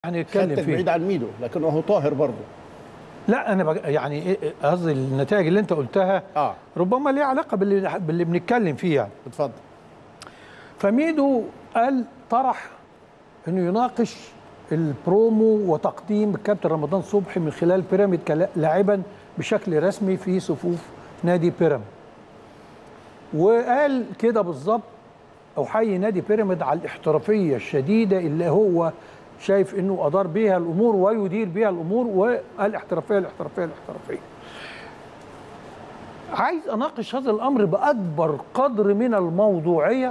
هنتكلم خدتك فيه بعيد عن ميدو لكن هو طاهر برضه لا انا بج... يعني إيه- قصدي النتائج اللي انت قلتها اه ربما ليها علاقه باللي باللي بنتكلم فيه يعني اتفضل فميدو قال طرح انه يناقش البرومو وتقديم الكابتن رمضان صبحي من خلال بيراميد كلا- لاعبا بشكل رسمي في صفوف نادي بيراميد وقال كده بالظبط او حي نادي بيراميد على الاحترافيه الشديده اللي هو شايف انه ادار بيها الامور ويدير بيها الامور وقال احترافيه الاحترافيه الاحترافيه عايز اناقش هذا الامر باكبر قدر من الموضوعيه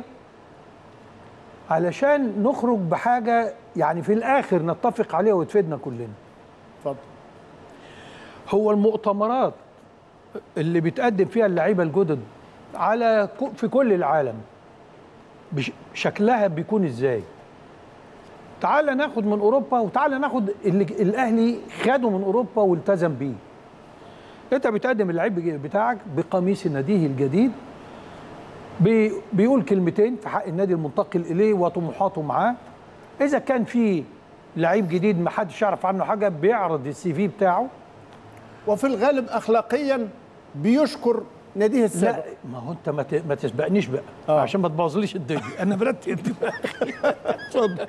علشان نخرج بحاجه يعني في الاخر نتفق عليها وتفيدنا كلنا اتفضل هو المؤتمرات اللي بتقدم فيها اللعيبه الجدد على ك- في كل العالم بش- شكلها بيكون ازاي تعال ناخد من اوروبا وتعال ناخد اللي الاهلي خده من اوروبا والتزم بيه انت بتقدم اللعيب بتاعك بقميص ناديه الجديد بي بيقول كلمتين في حق النادي المنتقل اليه وطموحاته معاه اذا كان في لعيب جديد ما حدش يعرف عنه حاجه بيعرض السي في بتاعه وفي الغالب اخلاقيا بيشكر ناديه لا السابق ما هو انت ما ت- ما تسبقنيش بقى آه. آه. عشان ما تبوظليش الدنيا انا برتب دماغي اتفضل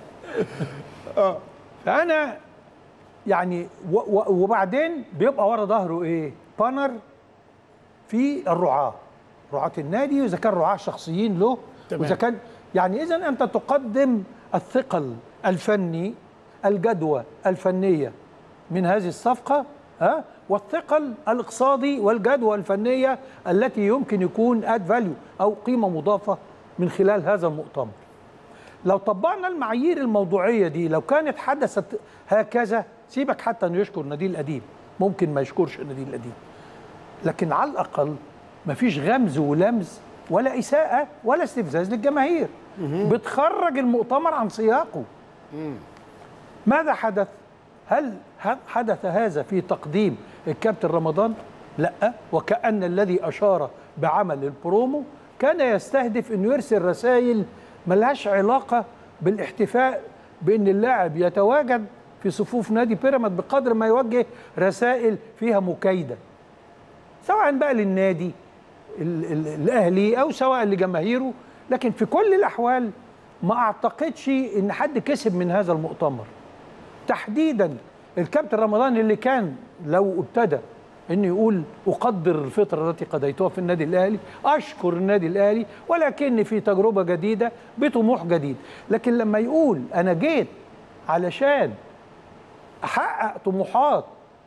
فانا يعني و و وبعدين بيبقى ورا ظهره ايه؟ بانر في الرعاه رعاه النادي واذا كان رعاه شخصيين له تمام. واذا كان يعني اذا انت تقدم الثقل الفني الجدوى الفنيه من هذه الصفقه ها والثقل الاقتصادي والجدوى الفنيه التي يمكن يكون اد فاليو او قيمه مضافه من خلال هذا المؤتمر لو طبقنا المعايير الموضوعيه دي لو كانت حدثت هكذا سيبك حتى انه يشكر النادي القديم ممكن ما يشكرش النادي القديم لكن على الاقل ما فيش غمز ولمز ولا اساءه ولا استفزاز للجماهير بتخرج المؤتمر عن سياقه ماذا حدث هل ه- حدث هذا في تقديم الكابتن رمضان لا وكأن الذي أشار بعمل البرومو كان يستهدف أنه يرسل رسائل ملهاش علاقة بالاحتفاء بأن اللاعب يتواجد في صفوف نادي بيراميد بقدر ما يوجه رسائل فيها مكايدة سواء بقى للنادي ال- ال- الأهلي أو سواء لجماهيره لكن في كل الأحوال ما أعتقدش أن حد كسب من هذا المؤتمر تحديدا الكابتن رمضان اللي كان لو ابتدى انه يقول اقدر الفتره التي قضيتها في النادي الاهلي اشكر النادي الاهلي ولكن في تجربه جديده بطموح جديد لكن لما يقول انا جيت علشان احقق طموحات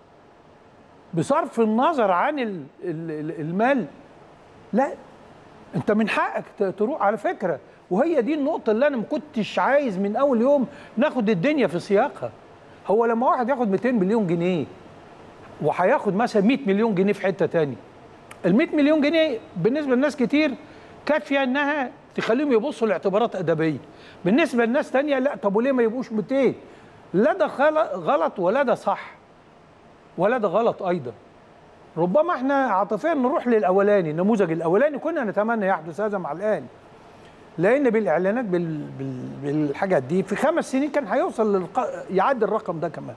بصرف النظر عن ال- ال- ال- المال لا انت من حقك ت- تروح على فكره وهي دي النقطه اللي انا ما كنتش عايز من اول يوم ناخد الدنيا في سياقها هو لما واحد ياخد 200 مليون جنيه وهياخد مثلا 100 مليون جنيه في حته تاني ال 100 مليون جنيه بالنسبه لناس كتير كافيه انها تخليهم يبصوا لاعتبارات ادبيه بالنسبه لناس تانية لا طب وليه ما يبقوش 200 لا ده غلط- غلط ولا ده صح ولا ده غلط ايضا ربما احنا عاطفيا نروح للاولاني النموذج الاولاني كنا نتمنى يحدث هذا مع الاهلي لان بالاعلانات بال... بال... بالحاجات دي في خمس سنين كان هيوصل للق... يعدي الرقم ده كمان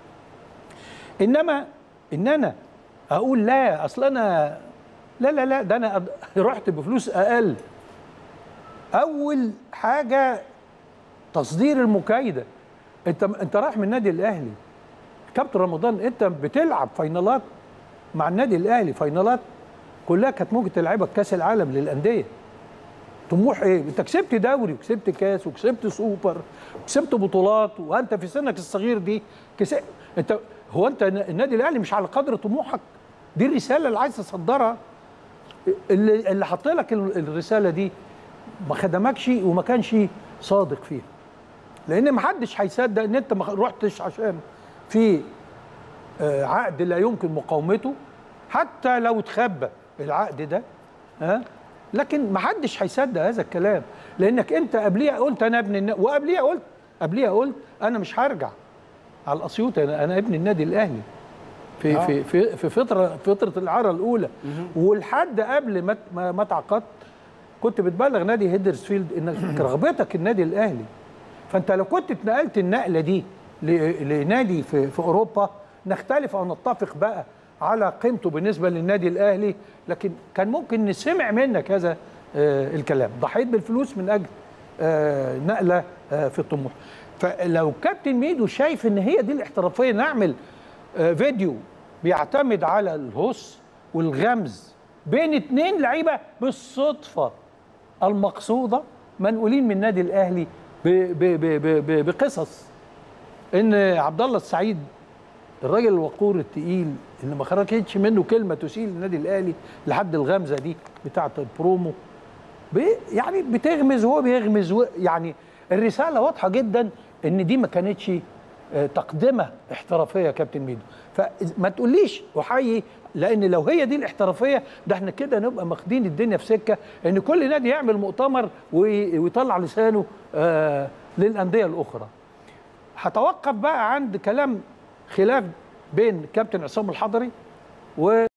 انما ان انا اقول لا اصل انا لا لا لا ده انا أد- رحت بفلوس اقل اول حاجه تصدير المكايده انت انت رايح من النادي الاهلي كابتن رمضان انت بتلعب فاينالات مع النادي الاهلي فاينالات كلها كانت ممكن تلعبك كاس العالم للانديه طموح ايه انت كسبت دوري وكسبت كاس وكسبت سوبر وكسبت بطولات وانت في سنك الصغير دي كسب انت هو انت النادي الاهلي مش على قدر طموحك دي الرساله اللي عايز تصدرها اللي اللي حط لك ال- الرساله دي ما خدمكش وما كانش صادق فيها لان ما حدش هيصدق ان انت ما رحتش عشان في آه، عقد لا يمكن مقاومته حتى لو اتخبى العقد ده ها لكن ما حدش هيصدق هذا الكلام لانك انت قبليها قلت انا ابن النادي وقبليها قلت قبليها قلت انا مش هرجع على الاسيوطي انا انا ابن النادي الاهلي في آه. في في في فتره فتره الاعاره الاولى ولحد قبل ما ما ما اتعاقدت كنت بتبلغ نادي هيدرسفيلد انك رغبتك النادي الاهلي فانت لو كنت اتنقلت النقله دي ل- لنادي في, في اوروبا نختلف او نتفق بقى على قيمته بالنسبه للنادي الاهلي لكن كان ممكن نسمع منك هذا آه، الكلام ضحيت بالفلوس من اجل آه، نقله آه، في الطموح فلو كابتن ميدو شايف ان هي دي الاحترافيه نعمل آه، فيديو بيعتمد على الهوس والغمز بين اتنين لعيبه بالصدفه المقصوده منقولين من النادي الاهلي ب- ب- ب- ب- ب- بقصص ان عبد الله السعيد الراجل الوقور التقيل اللي ما خرجتش منه كلمه تسيء للنادي الاهلي لحد الغمزه دي بتاعه البرومو بي- يعني بتغمز وهو بيغمز و- يعني الرساله واضحه جدا ان دي ما كانتش آه، تقدمه احترافيه يا كابتن ميدو فما تقوليش احيي لان لو هي دي الاحترافيه ده احنا كده نبقى ماخدين الدنيا في سكه ان كل نادي يعمل مؤتمر وي- ويطلع لسانه آه، للانديه الاخرى هتوقف بقى عند كلام خلاف بين كابتن عصام الحضري و